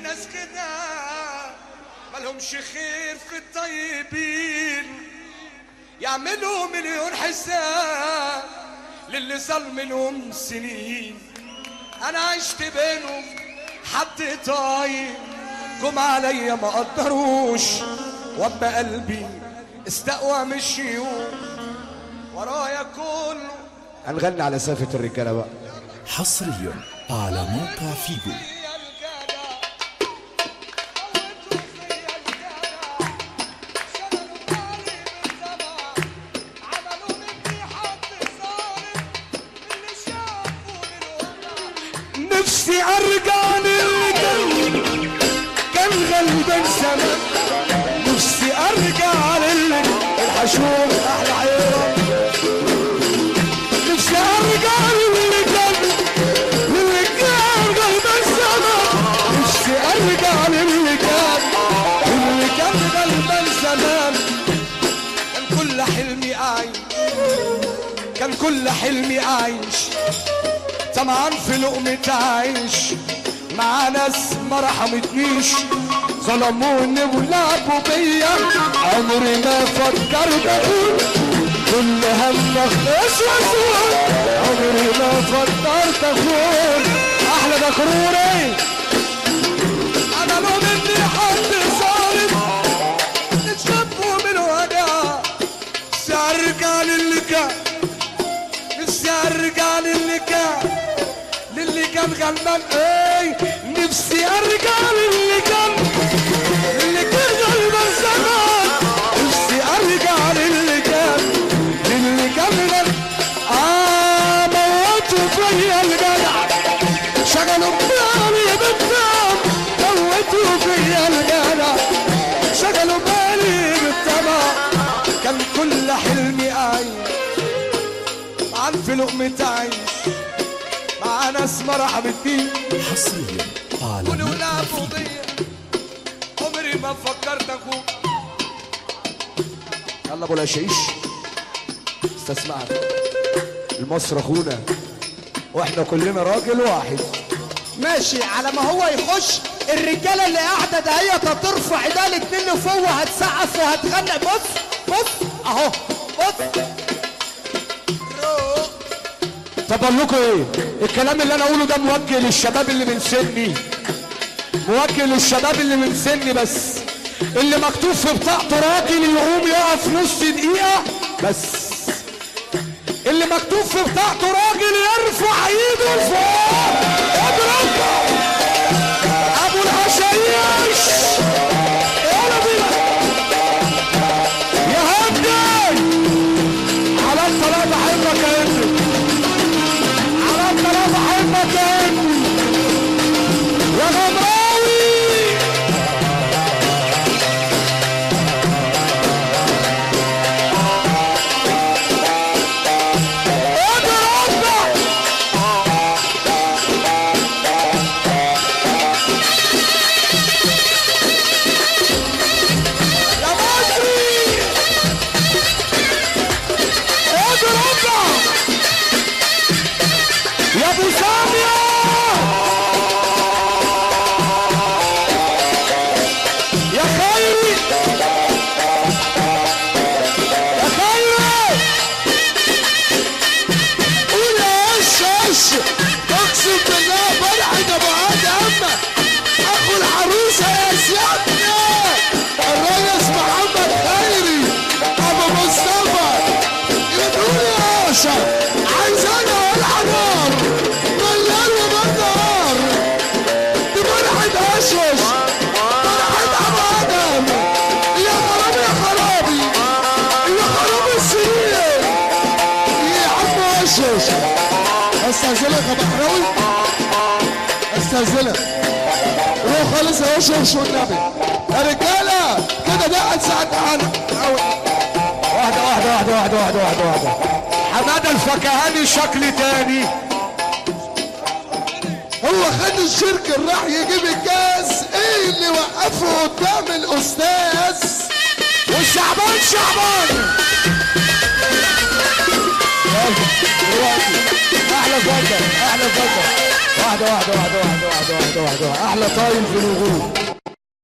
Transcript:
ناس كده مالهمش خير في الطيبين يعملوا مليون حساب للي ظلم لهم سنين انا عشت بينهم حد طايب جم عليا ما قدروش وابا قلبي استقوى مشيوا ورايا كله هنغني على سافة الرجالة بقى حصريا على موقع فيجو يا الجدع عملوا مني حد ظالم اللي شافوا من نفسي ارجع للي كان كان غلبان زمان نفسي ارجع للي الحشوم احلى عيرة نفسي ارجع للي كان للي كان غلبان زمان نفسي ارجع للي كان للي كان غلبان زمان كان كل حلمي عايش كان كل حلمي عايش طمعان في لقمة عيش مع ناس ما رحمتنيش ظلموني ولعبوا بيا عمري ما فكرت اقول كل هم اخلص واسول عمري ما فكرت اقول احلى دكروري انا لو مني حد ظالم اتشبوا من وجع نفسي ارجع للي كان نفسي ارجع للي كان للي كان غلبان ايه نفسي ارجع للي كان للي كان غلبان زمان نفسي ارجع للي كان للي كان غلبان اه موتوا فيا الجدع شغلوا بالي بالدم موتوا فيا الجدع شغلوا بالي بالطبع كان كل حلمي عايش عن في لقمة عيش مع ناس ما رحمتنيش حصريا على كل موقع ولعبوا فيجو بيا عمري ما فكرت اكون يلا ابو العشيش استسمعنا المصر اخونا واحنا كلنا راجل واحد ماشي على ما هو يخش الرجاله اللي قاعده دهيت هترفع ايدها الاتنين لفوق هتسقف وهتغني بص بص اهو بص طب اقول لكم ايه الكلام اللي انا اقوله ده موجه للشباب اللي من سني موجه للشباب اللي من سني بس اللي مكتوب في بطاقته راجل يقوم يقف نص دقيقة بس اللي مكتوب في بطاقته راجل يرفع ايده لفوق اضرب ابو الحشايش يلا بينا يا هدي على الطلاق بحبك يا ابني على الطلاق بحبك يا ابني يا غمراوي اضرب يا مصري اضرب يا ابو سامية يا خيري يا خيري قول يا اش اش اقسم بالله فرحة ابو عاد اما اخو العروسة يا سيادنا الريس محمد خيري ابو مصطفى يقول يا اشا عايز انا والعب نار مليان وبنار دي فرحة اشوش فرحة ابو ادم يا خرابي يا خرابي يا خرابي السرير يا عم اشوش استاذنك يا بحراوي استاذنك روح خالص يا اشوش والنبي يا رجاله كده ده ساعة عنك واحدة واحدة واحدة واحدة واحدة واحدة واحدة حمادة الفكهاني شكل تاني هو خد الشركة راح يجيب الكاس ايه اللي وقفه قدام الاستاذ والشعبان شعبان دلوقتي احلى فضل احلى فضل واحدة واحدة واحدة واحدة واحدة واحدة واحدة واحدة احلى طايل في الوجود